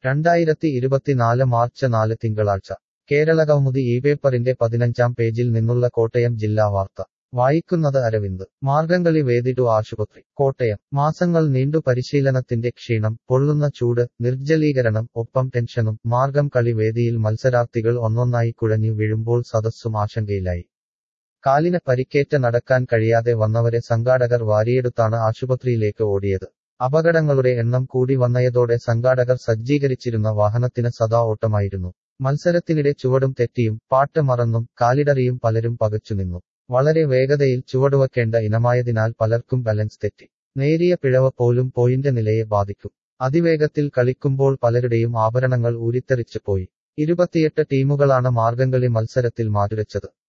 രണ്ടായിരത്തി ഇരുപത്തിനാല് മാർച്ച് നാല് തിങ്കളാഴ്ച കേരളകൗമുദി ഈ പേപ്പറിന്റെ പതിനഞ്ചാം പേജിൽ നിന്നുള്ള കോട്ടയം ജില്ലാ വാർത്ത വായിക്കുന്നത് അരവിന്ദ് മാർഗംകളി വേദിട്ടു ആശുപത്രി കോട്ടയം മാസങ്ങൾ നീണ്ടു പരിശീലനത്തിന്റെ ക്ഷീണം പൊള്ളുന്ന ചൂട് നിർജ്ജലീകരണം ഒപ്പം ടെൻഷനും മാർഗം കളി വേദിയിൽ മത്സരാർത്ഥികൾ ഒന്നൊന്നായി കുഴഞ്ഞു വീഴുമ്പോൾ സദസ്സും ആശങ്കയിലായി കാലിന് പരിക്കേറ്റ് നടക്കാൻ കഴിയാതെ വന്നവരെ സംഘാടകർ വാരിയെടുത്താണ് ആശുപത്രിയിലേക്ക് ഓടിയത് അപകടങ്ങളുടെ എണ്ണം കൂടി വന്നയതോടെ സംഘാടകർ സജ്ജീകരിച്ചിരുന്ന വാഹനത്തിന് സദാ ഓട്ടമായിരുന്നു മത്സരത്തിനിടെ ചുവടും തെറ്റിയും പാട്ട് മറന്നും കാലിടറിയും പലരും പകച്ചുനിന്നു വളരെ വേഗതയിൽ ചുവടുവെക്കേണ്ട ഇനമായതിനാൽ പലർക്കും ബാലൻസ് തെറ്റി നേരിയ പിഴവ് പോലും പോയിന്റ് നിലയെ ബാധിക്കും അതിവേഗത്തിൽ കളിക്കുമ്പോൾ പലരുടെയും ആഭരണങ്ങൾ ഊരിത്തെറിച്ചു പോയി ഇരുപത്തിയെട്ട് ടീമുകളാണ് മാർഗംകളി മത്സരത്തിൽ മാറ്റുരച്ചത്